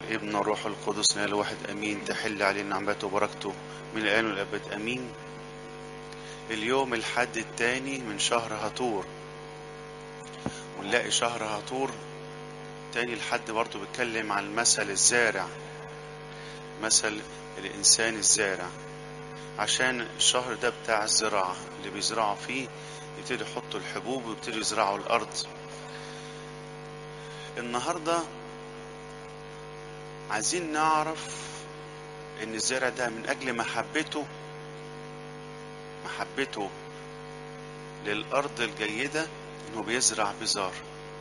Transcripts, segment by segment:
والابن والروح القدس نال واحد امين تحل علينا نعمته وبركته من الان والابد امين اليوم الحد الثاني من شهر هطور ونلاقي شهر هطور تاني الحد برضه بيتكلم عن المثل الزارع مثل الانسان الزارع عشان الشهر ده بتاع الزراعة اللي بيزرعوا فيه يبتدوا يحطوا الحبوب ويبتدوا يزرعوا الأرض النهاردة عايزين نعرف إن الزرع ده من أجل محبته محبته للأرض الجيدة إنه بيزرع بذار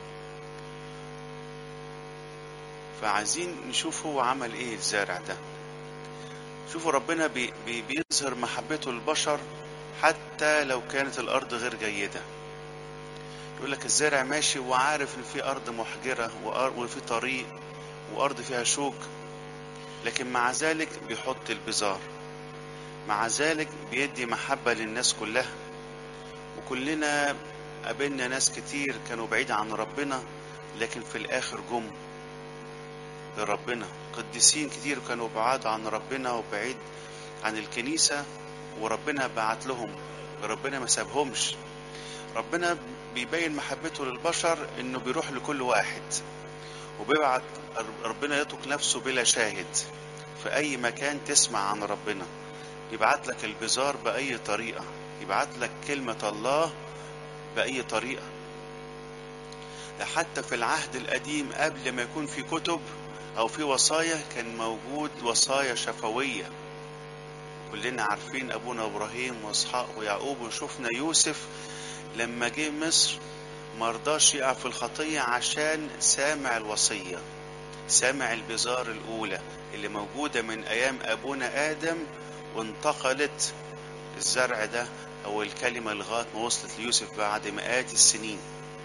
فعايزين نشوف هو عمل إيه الزارع ده شوفوا ربنا بي بي بيظهر محبته للبشر حتى لو كانت الأرض غير جيدة يقول لك الزارع ماشي وعارف إن في أرض محجرة وفي طريق وأرض فيها شوك لكن مع ذلك بيحط البذار مع ذلك بيدي محبة للناس كلها وكلنا قابلنا ناس كتير كانوا بعيد عن ربنا لكن في الآخر جم لربنا قديسين كتير كانوا بعاد عن ربنا وبعيد عن الكنيسة وربنا بعت لهم ربنا ما سابهمش ربنا بيبين محبته للبشر انه بيروح لكل واحد وبيبعت ربنا يترك نفسه بلا شاهد في اي مكان تسمع عن ربنا يبعت لك البزار باي طريقة يبعت لك كلمة الله باي طريقة ده حتى في العهد القديم قبل ما يكون في كتب او في وصايا كان موجود وصايا شفويه كلنا عارفين ابونا ابراهيم واسحاق ويعقوب وشفنا يوسف لما جه مصر مرضاش يقع في الخطيه عشان سامع الوصيه سامع البزار الاولى اللي موجوده من ايام ابونا ادم وانتقلت الزرع ده او الكلمه لغايه ما وصلت ليوسف بعد مئات السنين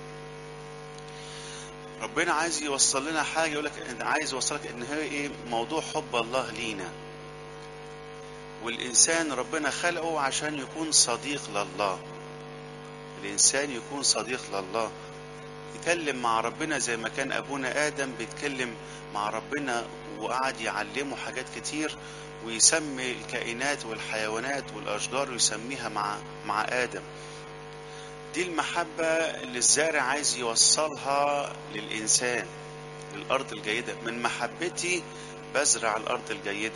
ربنا عايز يوصل لنا حاجه يقول لك عايز يوصلك ان هي ايه موضوع حب الله لينا والانسان ربنا خلقه عشان يكون صديق لله الانسان يكون صديق لله يتكلم مع ربنا زي ما كان ابونا ادم بيتكلم مع ربنا وقعد يعلمه حاجات كتير ويسمي الكائنات والحيوانات والاشجار ويسميها مع مع ادم دي المحبة اللي الزارع عايز يوصلها للإنسان للأرض الجيدة من محبتي بزرع الأرض الجيدة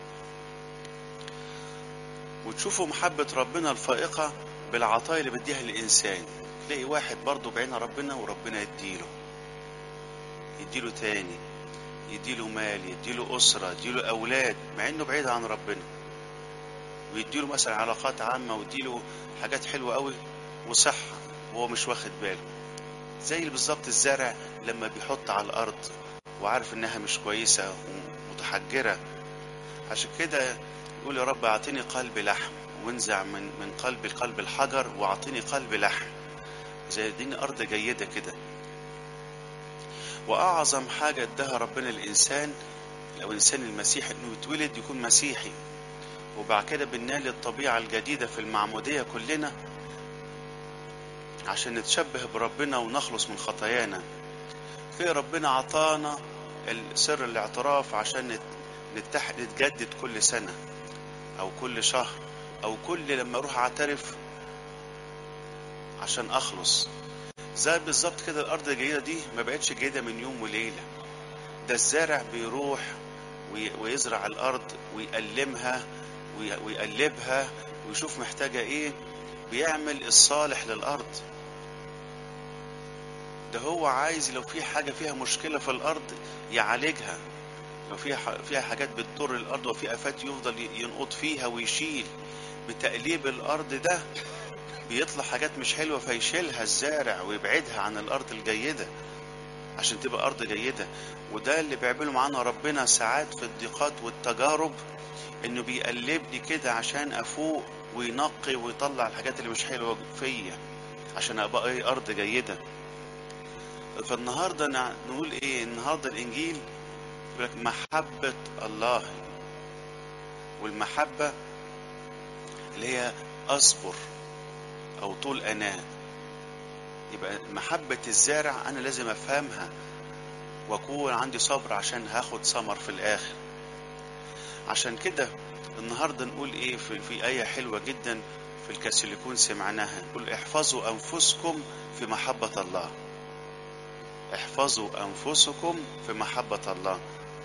وتشوفوا محبة ربنا الفائقة بالعطايا اللي بديها للإنسان تلاقي واحد برضه بعين ربنا وربنا يديله يديله تاني يديله مال يديله أسرة يديله أولاد مع إنه بعيد عن ربنا ويديله مثلا علاقات عامة ويديله حاجات حلوة قوي وصحة وهو مش واخد باله زي بالظبط الزرع لما بيحط على الأرض وعارف إنها مش كويسة ومتحجرة عشان كده يقول يا رب أعطيني قلب لحم وانزع من من قلبي قلب الحجر واعطيني قلب لحم زي اديني أرض جيدة كده وأعظم حاجة اداها ربنا الإنسان لو الإنسان المسيحي إنه يتولد يكون مسيحي وبعد كده بننال الطبيعة الجديدة في المعمودية كلنا عشان نتشبه بربنا ونخلص من خطايانا في ربنا عطانا سر الاعتراف عشان نتحد نتجدد كل سنة أو كل شهر أو كل لما أروح أعترف عشان أخلص زي بالظبط كده الأرض الجيدة دي ما بقتش جيدة من يوم وليلة ده الزارع بيروح ويزرع الأرض ويقلمها ويقلبها ويشوف محتاجة إيه بيعمل الصالح للأرض ده هو عايز لو في حاجة فيها مشكلة في الأرض يعالجها لو فيها فيها حاجات بتضر الأرض وفي آفات يفضل ينقض فيها ويشيل بتقليب الأرض ده بيطلع حاجات مش حلوة فيشيلها الزارع ويبعدها عن الأرض الجيدة عشان تبقى أرض جيدة وده اللي بيعمله معانا ربنا ساعات في الضيقات والتجارب إنه بيقلبني كده عشان أفوق وينقي ويطلع الحاجات اللي مش حلوة فيا عشان أبقى إيه أرض جيدة فالنهاردة نقول إيه النهاردة الإنجيل يقول لك محبة الله والمحبة اللي هي أصبر أو طول أناة يبقى محبة الزارع أنا لازم أفهمها واكون عندي صبر عشان هاخد ثمر في الاخر عشان كده النهارده نقول ايه في, في ايه حلوه جدا في الكاثوليكون سمعناها نقول احفظوا انفسكم في محبه الله احفظوا انفسكم في محبه الله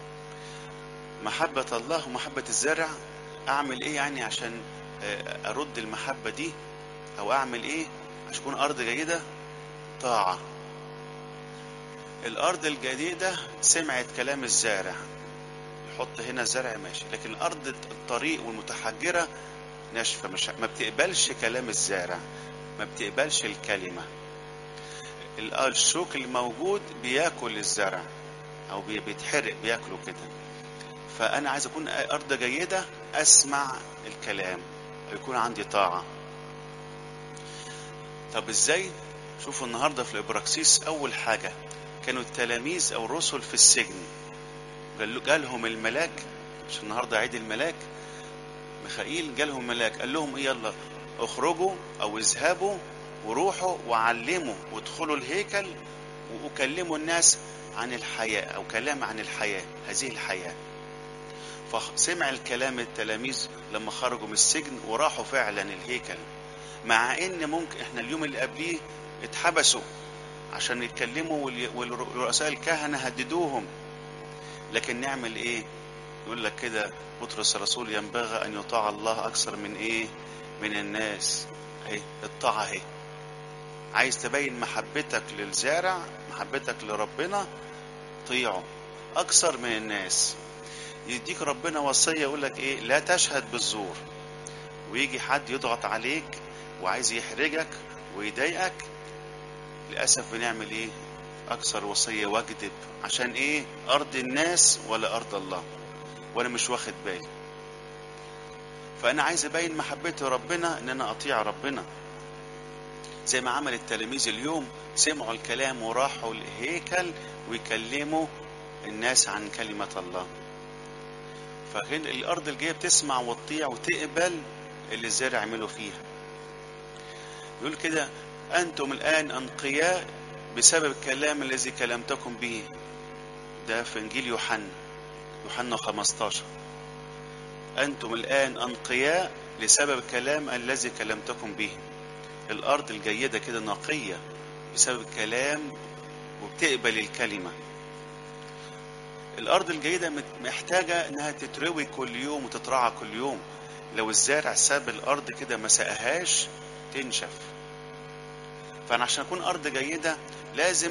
محبه الله ومحبه الزرع اعمل ايه يعني عشان ارد المحبه دي او اعمل ايه عشان تكون ارض جيده طاعه الارض الجديده سمعت كلام الزارع يحط هنا زرع ماشي لكن ارض الطريق والمتحجره ناشفه مش ما بتقبلش كلام الزارع ما بتقبلش الكلمه الشوك الموجود بياكل الزرع او بيتحرق بياكله كده فانا عايز اكون ارض جيده اسمع الكلام ويكون عندي طاعه طب ازاي شوفوا النهارده في الابراكسيس اول حاجه كانوا التلاميذ او الرسل في السجن جالهم الملاك مش النهارده عيد الملاك ميخائيل جالهم ملاك قال لهم ايه يلا اخرجوا او اذهبوا وروحوا وعلموا وادخلوا الهيكل وكلموا الناس عن الحياة أو كلام عن الحياة هذه الحياة فسمع الكلام التلاميذ لما خرجوا من السجن وراحوا فعلا الهيكل مع ان ممكن احنا اليوم اللي قبليه اتحبسوا عشان يتكلموا والرؤساء الكهنة هددوهم لكن نعمل ايه يقول لك كده بطرس الرسول ينبغي ان يطاع الله اكثر من ايه من الناس اهي الطاعه اهي عايز تبين محبتك للزارع محبتك لربنا طيعه اكثر من الناس يديك ربنا وصيه يقول لك ايه لا تشهد بالزور ويجي حد يضغط عليك وعايز يحرجك ويضايقك للاسف بنعمل ايه اكثر وصيه واكذب عشان ايه ارض الناس ولا ارض الله وانا مش واخد بالي فانا عايز ابين محبتي ربنا ان انا اطيع ربنا زي ما عمل التلاميذ اليوم سمعوا الكلام وراحوا الهيكل ويكلموا الناس عن كلمة الله فهنا الأرض الجاية بتسمع وتطيع وتقبل اللي الزارع عملوا فيها يقول كده أنتم الآن أنقياء بسبب الكلام الذي كلمتكم به ده في إنجيل يوحنا يوحنا 15 أنتم الآن أنقياء لسبب الكلام الذي كلمتكم به الأرض الجيدة كده نقية بسبب الكلام وبتقبل الكلمة الأرض الجيدة محتاجة إنها تتروي كل يوم وتترعى كل يوم لو الزارع ساب الأرض كده ما سقاهاش تنشف فأنا عشان أكون أرض جيدة لازم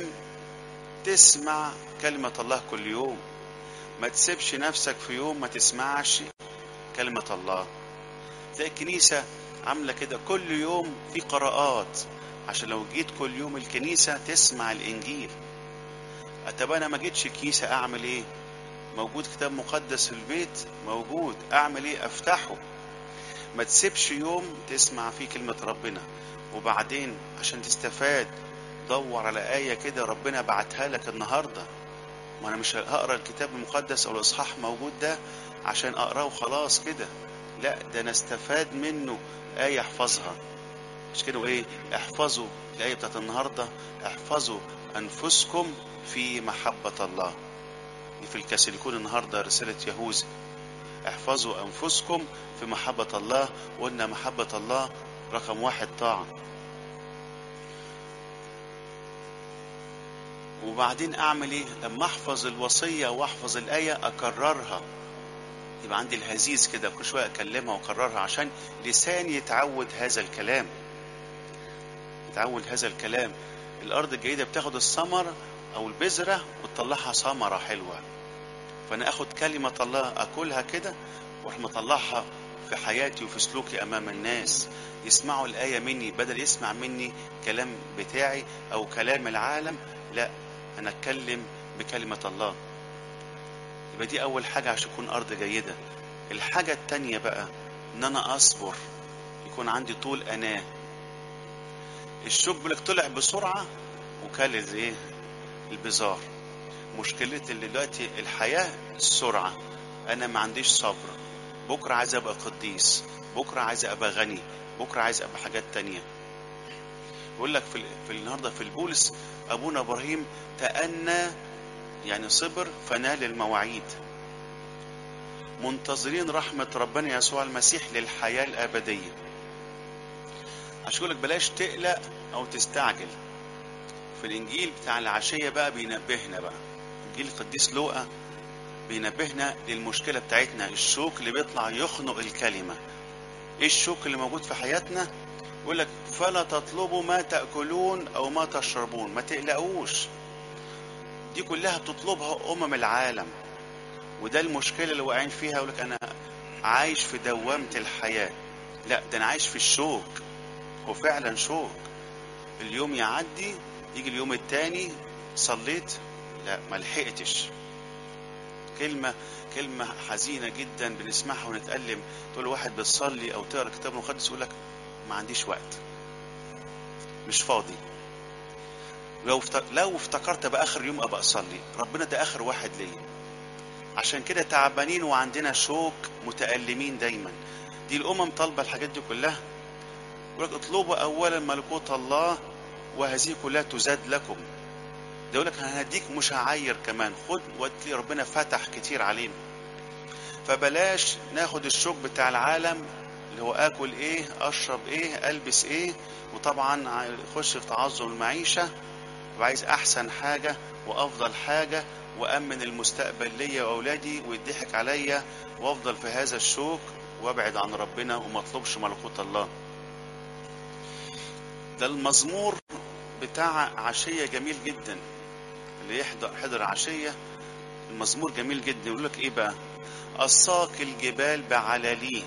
تسمع كلمة الله كل يوم ما تسيبش نفسك في يوم ما تسمعش كلمة الله تلاقي الكنيسة عاملة كده كل يوم في قراءات عشان لو جيت كل يوم الكنيسة تسمع الإنجيل طب أنا ما جيتش الكنيسة أعمل إيه؟ موجود كتاب مقدس في البيت موجود أعمل إيه؟ أفتحه ما تسيبش يوم تسمع فيه كلمة ربنا وبعدين عشان تستفاد دور على آية كده ربنا بعتها لك النهاردة ما أنا مش هقرا الكتاب المقدس أو الإصحاح موجود ده عشان أقراه وخلاص كده لا ده أنا استفاد منه آية أحفظها مش كده وإيه احفظوا الآية بتاعت النهاردة احفظوا أنفسكم في محبة الله دي في الكاثوليكون النهاردة رسالة يهوذا احفظوا أنفسكم في محبة الله وقلنا محبة الله رقم واحد طاعة وبعدين أعمل إيه لما أحفظ الوصية وأحفظ الآية أكررها يبقى عندي الهزيز كده كل شوية أكلمها وأكررها عشان لساني يتعود هذا الكلام يتعود هذا الكلام الأرض الجيدة بتاخد الثمر أو البذرة وتطلعها ثمرة حلوة فأنا أخد كلمة الله أكلها كده وأروح مطلعها في حياتي وفي سلوكي أمام الناس يسمعوا الآية مني بدل يسمع مني كلام بتاعي أو كلام العالم لا أنا أتكلم بكلمة الله يبقى دي أول حاجة عشان أكون أرض جيدة الحاجة التانية بقى إن أنا أصبر يكون عندي طول أناه الشوك لك طلع بسرعة وكل إيه البزار مشكلة اللي دلوقتي الحياة السرعة أنا ما عنديش صبر بكرة عايز أبقى قديس بكرة عايز أبقى غني بكرة عايز أبقى حاجات تانية يقول لك في, في النهاردة في البولس أبونا إبراهيم تأنى يعني صبر فنال المواعيد منتظرين رحمة ربنا يسوع المسيح للحياة الأبدية عشان يقول لك بلاش تقلق أو تستعجل في الإنجيل بتاع العشية بقى بينبهنا بقى إنجيل القديس لوقا بينبهنا للمشكلة بتاعتنا الشوك اللي بيطلع يخنق الكلمة إيه الشوك اللي موجود في حياتنا يقول لك فلا تطلبوا ما تأكلون أو ما تشربون ما تقلقوش دي كلها بتطلبها أمم العالم وده المشكلة اللي واقعين فيها يقول لك أنا عايش في دوامة الحياة لا ده أنا عايش في الشوك هو فعلا شوك اليوم يعدي يجي اليوم التاني صليت لا ما لحقتش كلمة كلمة حزينة جدا بنسمعها ونتألم تقول واحد بتصلي أو تقرأ كتاب مقدس يقول لك ما عنديش وقت مش فاضي لو لو افتكرت ابقى اخر يوم ابقى اصلي ربنا ده اخر واحد ليا عشان كده تعبانين وعندنا شوك متألمين دايما دي الامم طالبه الحاجات دي كلها يقول لك اطلبوا اولا ملكوت الله وهذه كلها تزاد لكم ده يقول لك هنديك مشاعير كمان خد وتلاقي ربنا فتح كتير علينا فبلاش ناخد الشوك بتاع العالم اللي هو اكل ايه اشرب ايه البس ايه وطبعا يخش في تعظم المعيشه وعايز احسن حاجه وافضل حاجه وامن المستقبل ليا واولادي ويضحك عليا وافضل في هذا الشوك وابعد عن ربنا وما اطلبش ملكوت الله ده المزمور بتاع عشيه جميل جدا اللي يحضر حضر عشيه المزمور جميل جدا يقول لك ايه بقى الساقي الجبال بعلاليه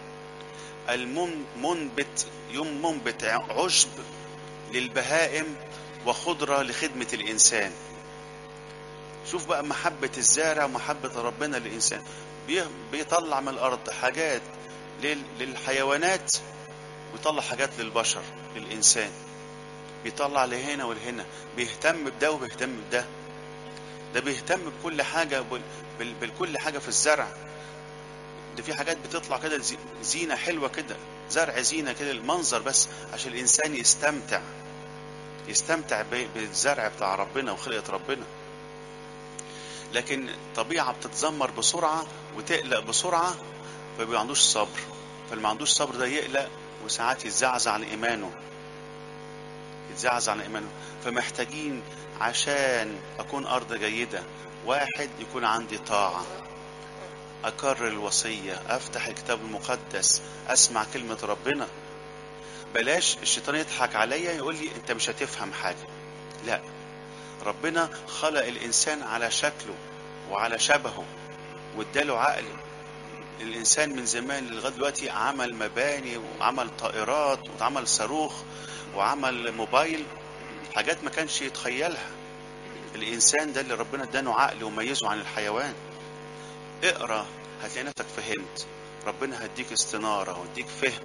المنبت يوم منبت عشب للبهائم وخضرة لخدمة الإنسان شوف بقى محبة الزارع ومحبة ربنا للإنسان بيطلع من الأرض حاجات للحيوانات ويطلع حاجات للبشر للإنسان بيطلع لهنا ولهنا بيهتم بده وبيهتم بده ده بيهتم بكل حاجة بكل حاجة في الزرع ده في حاجات بتطلع كده زينة حلوة كده زرع زينة كده المنظر بس عشان الإنسان يستمتع يستمتع بالزرع بتاع ربنا وخلقة ربنا لكن الطبيعة بتتذمر بسرعة وتقلق بسرعة فما عندوش صبر فاللي ما عندوش صبر ده يقلق وساعات يتزعزع عن إيمانه يتزعزع عن إيمانه فمحتاجين عشان أكون أرض جيدة واحد يكون عندي طاعة أكرر الوصية أفتح الكتاب المقدس أسمع كلمة ربنا بلاش الشيطان يضحك عليا يقول لي أنت مش هتفهم حاجة لا ربنا خلق الإنسان على شكله وعلى شبهه واداله عقل الإنسان من زمان لغاية دلوقتي عمل مباني وعمل طائرات وعمل صاروخ وعمل موبايل حاجات ما كانش يتخيلها الإنسان ده اللي ربنا ادانه عقل وميزه عن الحيوان اقرا هتلاقي نفسك فهمت ربنا هديك استنارة وهديك فهم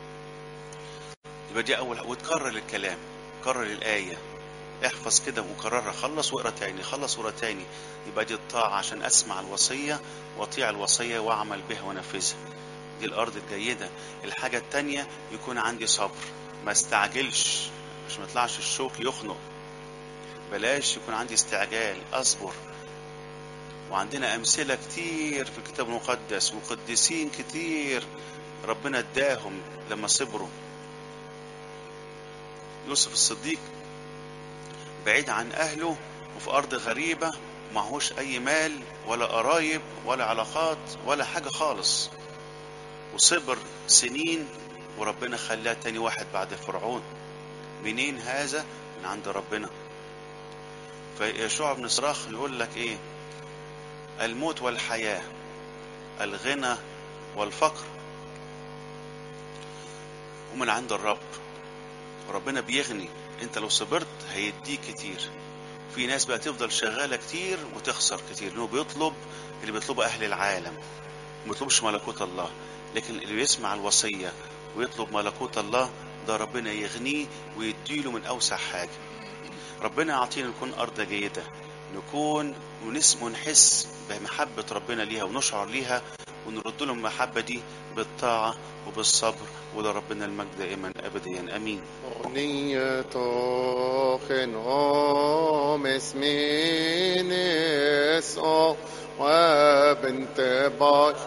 يبقى دي أول وتكرر الكلام كرر الآية احفظ كده وكررها خلص واقرا تاني خلص واقرا تاني يبقى دي الطاعة عشان أسمع الوصية وأطيع الوصية وأعمل بها وأنفذها دي الأرض الجيدة الحاجة التانية يكون عندي صبر ما استعجلش عشان ما يطلعش الشوك يخنق بلاش يكون عندي استعجال أصبر وعندنا أمثلة كتير في الكتاب المقدس وقديسين كتير ربنا اداهم لما صبروا يوسف الصديق بعيد عن أهله وفي أرض غريبة معهوش أي مال ولا قرايب ولا علاقات ولا حاجة خالص وصبر سنين وربنا خلاه تاني واحد بعد فرعون منين هذا من عند ربنا فيشوع بن صراخ يقول لك ايه الموت والحياة الغنى والفقر ومن عند الرب ربنا بيغني انت لو صبرت هيديك كتير في ناس بقى تفضل شغالة كتير وتخسر كتير لانه بيطلب اللي بيطلبه اهل العالم ما بيطلبش ملكوت الله لكن اللي بيسمع الوصية ويطلب ملكوت الله ده ربنا يغنيه ويديله من اوسع حاجة ربنا يعطينا نكون ارض جيدة نكون ونسم ونحس بمحبة ربنا ليها ونشعر ليها ونرد لهم المحبة دي بالطاعة وبالصبر ولربنا المجد دائما أبديا أمين Onyetochen omes minis o وبنت باش